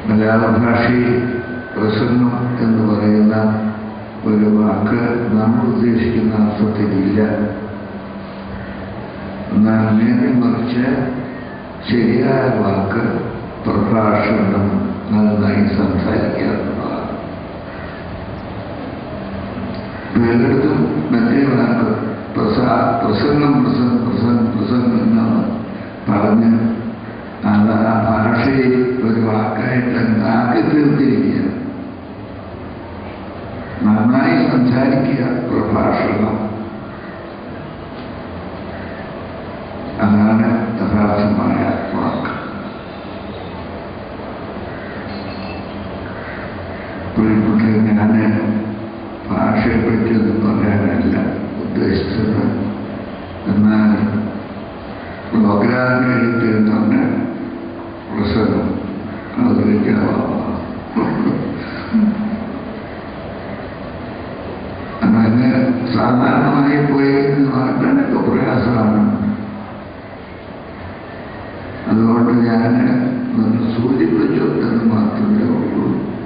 മലയാള ഭാഷയിൽ പ്രസംഗം എന്ന് പറയുന്ന ഒരു വാക്ക് നമ്മൾ ഉദ്ദേശിക്കുന്ന അർത്ഥത്തിലില്ല എന്നാൽ നേരെ മറിച്ച് ശരിയായ വാക്ക് പ്രഭാഷണം നന്നായി സംസാരിക്കുക എന്നുള്ളതാണ് പലയിടത്തും മറ്റേ വാക്ക് പ്രസാ പ്രസംഗം പ്രസംഗം പ്രസംഗം പ്രസംഗം എന്നാണ് പറഞ്ഞ് അത് ആ ഭാഷയിൽ ഒരു വാക്കായിട്ട് ആക്കി തീർത്തിരിക്കുക നന്നായി സംസാരിക്കുക പ്രഭാഷണം അതാണ് യഥാർത്ഥമായ വാക്ക് പ്രിയപ്പെട്ട ഞാൻ ഭാഷയെപ്പറ്റി ഒന്നും പറയാനല്ല ഉദ്ദേശിച്ചത് എന്നാൽ പ്രോഗ്രാം എഴുതിയിരുന്നുണ്ട് പ്രസംഗം അതിലേക്ക് അങ്ങനെ സാധാരണമായി പോയി മാറ്റാനൊക്കെ പ്രയാസമാണ് അതുകൊണ്ട് ഞാൻ ഒന്ന് സൂചിപ്പിച്ചു എന്ന് മാത്രമേ ഉള്ളൂ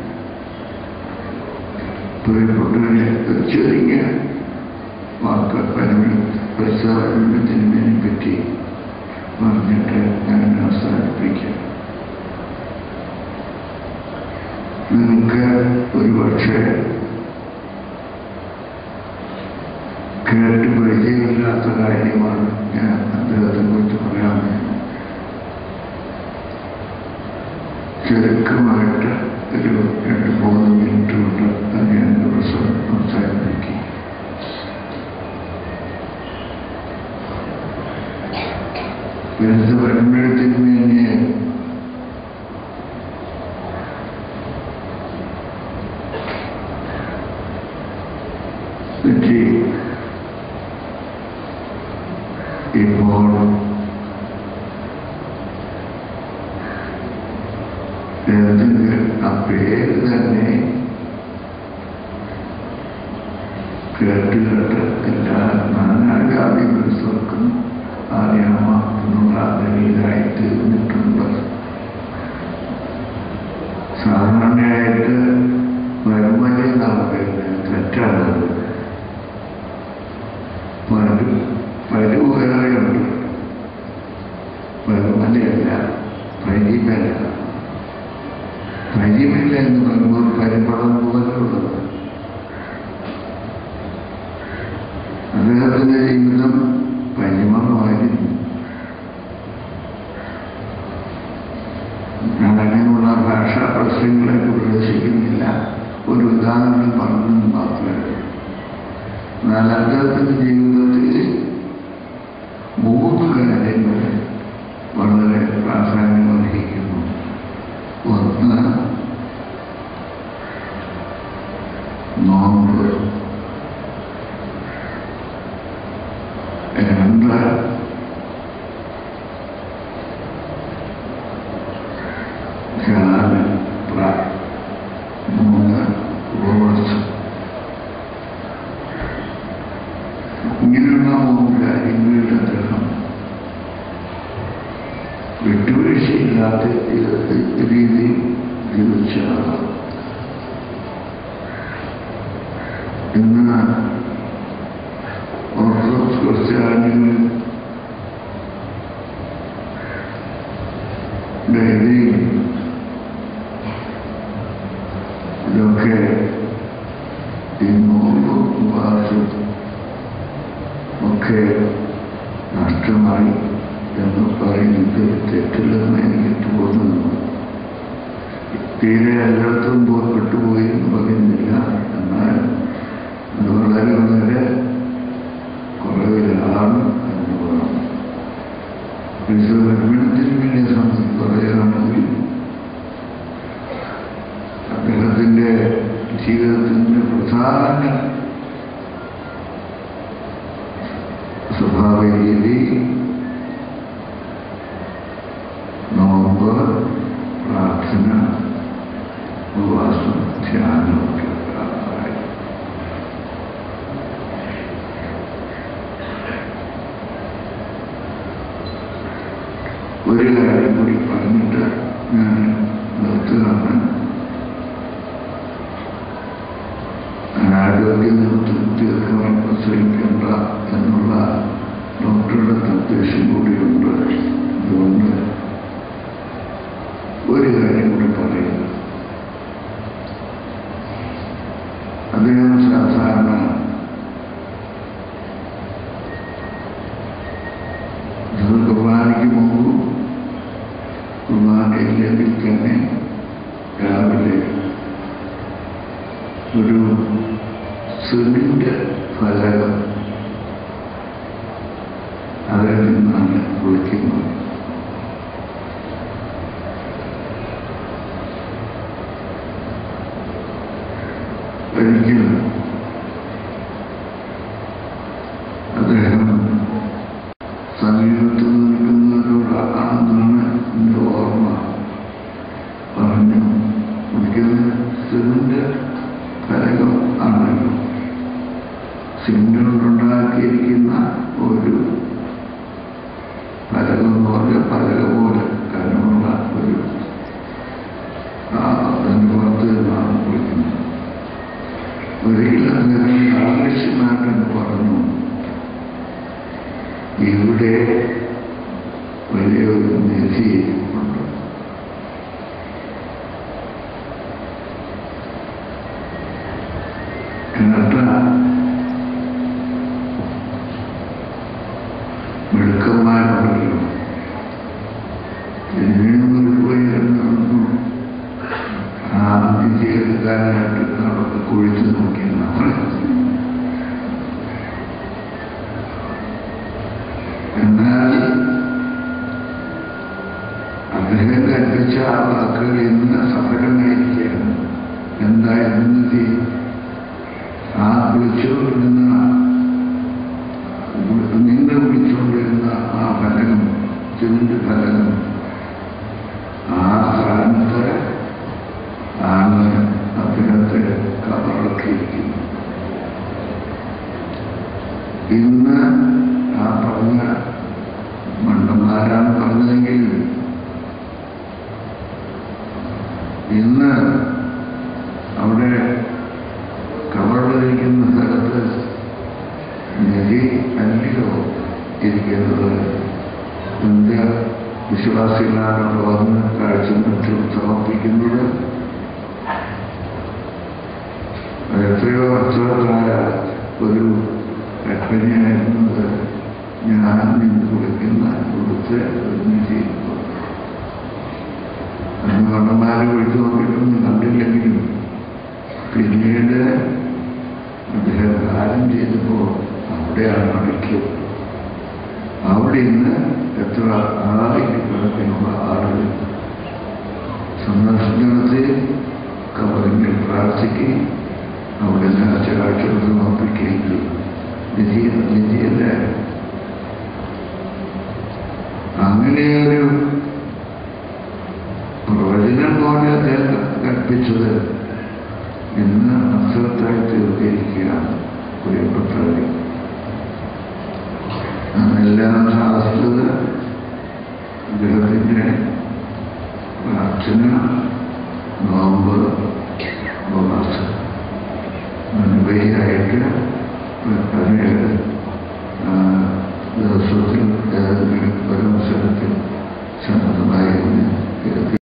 പ്രിയപ്പെട്ടവരെ ഒരു ചെറിയ വാക്ക് പരിസരത്തിനെ പറ്റി പറഞ്ഞിട്ട് ഞാൻ അവസാനിപ്പിക്കാം നിങ്ങൾക്ക് ഒരുപക്ഷെ കേട്ട് പരിചയമില്ലാത്ത കാര്യമാണ് ഞാൻ അദ്ദേഹത്തെ കുറിച്ച് പറയാൻ ചുരുക്കമായിട്ട് ഒരു രണ്ട് മൂന്ന് മിനിറ്റ് കൊണ്ട് ഞാൻ ദിവസം സംസാരിപ്പിക്കും വെറുതെ വരുമ്പോഴത്തേക്ക് തന്നെ പറ്റി ഇപ്പോൾ എന്തെങ്കിലും ആ പേര് തന്നെ കേട്ട് കേട്ട് എല്ലാ നാനാജാതി മനസ്സർക്കും അറിയാമ എന്നുള്ള നിലയിലായി തീർന്നിട്ടുണ്ട് സാധാരണയായിട്ട് വരുമല എന്നാണ് പറയുന്നത് തെറ്റാണത് പരു പരു വേറെയുണ്ട് വരുമലയല്ല പരിമല പരിമല എന്ന് പറയുമ്പോൾ പരിമളം പോലുള്ളത് അദ്ദേഹത്തിന്റെ ജീവിതം പരിമളമായിരുന്നു ഞാൻ അങ്ങനെയുള്ള ഭാഷാ പ്രശ്നങ്ങളെ പ്രവേശിക്കുന്നില്ല ഒരു ഉദാഹരണം പറഞ്ഞെന്ന് മാത്രമേ എന്നാൽ അദ്ദേഹത്തിന്റെ ജീവിതത്തിൽ മൂന്ന് കാര്യങ്ങൾ വളരെ പ്രാധാന്യം അർഹിക്കുന്നു ഒന്ന് നോമ്പ് രണ്ട് ധ്യാനം പ്ര- മൂന്ന് ഉപവാസം ഇങ്ങനെയുള്ള മൂന്ന് കാര്യങ്ങളിൽ അദ്ദേഹം വിട്ടുവീഴ്ചയില്ലാത്ത രീതിയിൽ ജീവിച്ച ആളാണ് ഇന്ന് ഓർത്തഡോക്സ് ക്രിസ്ത്യാനികൾ ഡെയിലിയും ഇതൊക്കെ ഈ നോമ്പ് ഉപവാസം ഒക്കെ നഷ്ടമായി എന്ന് പറയുന്നത് തെറ്റില്ലെന്ന് എനിക്ക് തോന്നുന്നു തീരെ എല്ലായിടത്തും പോയി വിട്ടുപോയി എന്ന് പറയുന്നില്ല എന്നാൽ അത് വളരെ വളരെ കുറവിലാണ് എന്ന് പറയാം വിശ്വകർമ്മത്തിനെ സംബന്ധിച്ച് പറയുകയാണെങ്കിൽ അദ്ദേഹത്തിൻ്റെ ജീവിതത്തിൻ്റെ പ്രധാന സ്വഭാവ രീതി നോമ്പ് പ്രാർത്ഥന ഉപവാസം ധ്യാനം ഒരു കാര്യം കൂടി പറയുക അദ്ദേഹം സാധാരണ നിങ്ങൾ കുർബാനയ്ക്ക് മുമ്പ് കുർബാനയില്ലെങ്കിൽ തന്നെ രാവിലെ ഒരു സിമെന്റ് ഫലകം അതിൽ നിന്നാണ് വിളിക്കുന്നത് ഒരിക്കലും അദ്ദേഹം സമീപത്ത് നിൽക്കുന്നവരോടാണെന്നാണ് എൻ്റെ ഓർമ്മ പറഞ്ഞു ഒരിക്കലും സിമന്റ് ഫലകം ആണല്ലോ സിമന്റ് കൊണ്ടുണ്ടാക്കിയിരിക്കുന്ന ഒരു ഫലകം എന്ന് പറഞ്ഞാൽ പലക പോലെ കനമുള്ള ഒരു ആ അതിൻ്റെ പുറത്ത് നിന്നാണ് വിളിക്കുന്നത് ഒരിക്കലും അദ്ദേഹം ആവശ്യമായിട്ടെന്ന് പറഞ്ഞു ഇവിടെ വലിയൊരു നിധി ഉണ്ട് കേട്ട മിടുക്കന്മാരുണ്ടല്ലോ പിന്നീട് പോയി എന്നൊന്നും ആ നിധി എടുക്കാനായിട്ട് അവിടെ കുഴിച്ചു നോക്കി നമ്മൾ എന്നാൽ അദ്ദേഹം കൽപ്പിച്ച ആ വാക്കുകൾ ഇന്ന് സഫലമായിരിക്കുകയാണ് എന്തായിരുന്നു ചെയ്യും ആ വിളിച്ചുകൊണ്ടിരുന്ന നിങ്ങൾ വിളിച്ചുകൊണ്ടിരുന്ന ആ ഫലകം സിമന്റ് ഫലകം ആ സ്ഥാനത്ത് ആണ് അദ്ദേഹത്തെ കബറക്കിയിരിക്കുന്നത് ഇന്ന് ആ പറഞ്ഞ മണ്ടന്മാരാണ് പറഞ്ഞതെങ്കിൽ ഇന്ന് അവിടെ കവറിലിരിക്കുന്ന സ്ഥലത്ത് നിധി അല്ലയോ ഇരിക്കുന്നത് ഇന്ത്യ വിശ്വാസികളാണ് വന്ന് കാഴ്ച മറ്റും സമർപ്പിക്കുന്നത് എത്രയോ വർഷങ്ങളായ ഒരു കൽപ്പനയായിരുന്നത് ഞാൻ നിന്ന് കൊടുക്കുന്ന കൊടുത്ത് നിധി അന്ന് കണ്ണന്മാരെ വിളിച്ചു നോക്കിയിട്ടൊന്നും കണ്ടില്ലെങ്കിലും പിന്നീട് അദ്ദേഹം കാലം ചെയ്തപ്പോൾ അവിടെയാണ് അടയ്ക്കും അവിടെ ഇന്ന് എത്ര ആയിരക്കണക്കിനുള്ള ആളുകൾ സന്ദർശനം നടത്തി കവറിങ്ങിൽ പ്രാർത്ഥിക്കുകയും അവിടെ നേർച്ചകാഴ്ചകൾ സമർപ്പിക്കുകയും ചെയ്യും നിധി നിധിയല്ല അങ്ങനെയൊരു പ്രവചനം പോലെ അദ്ദേഹം കൽപ്പിച്ചത് ഇന്ന് അർത്ഥവത്തായി തീർത്തിരിക്കുകയാണ് പ്രിയപ്പെട്ടവരെ അതെല്ലാം സാധിച്ചത് അദ്ദേഹത്തിൻ്റെ പ്രാർത്ഥന നോമ്പ് ഉപവാസം അനുഭവിയായിട്ട് പതിനേഴ് ദിവസത്തിൽ ഏതെങ്കിലും ഒരു അവസരത്തിൽ ശാന്തമായിരുന്നു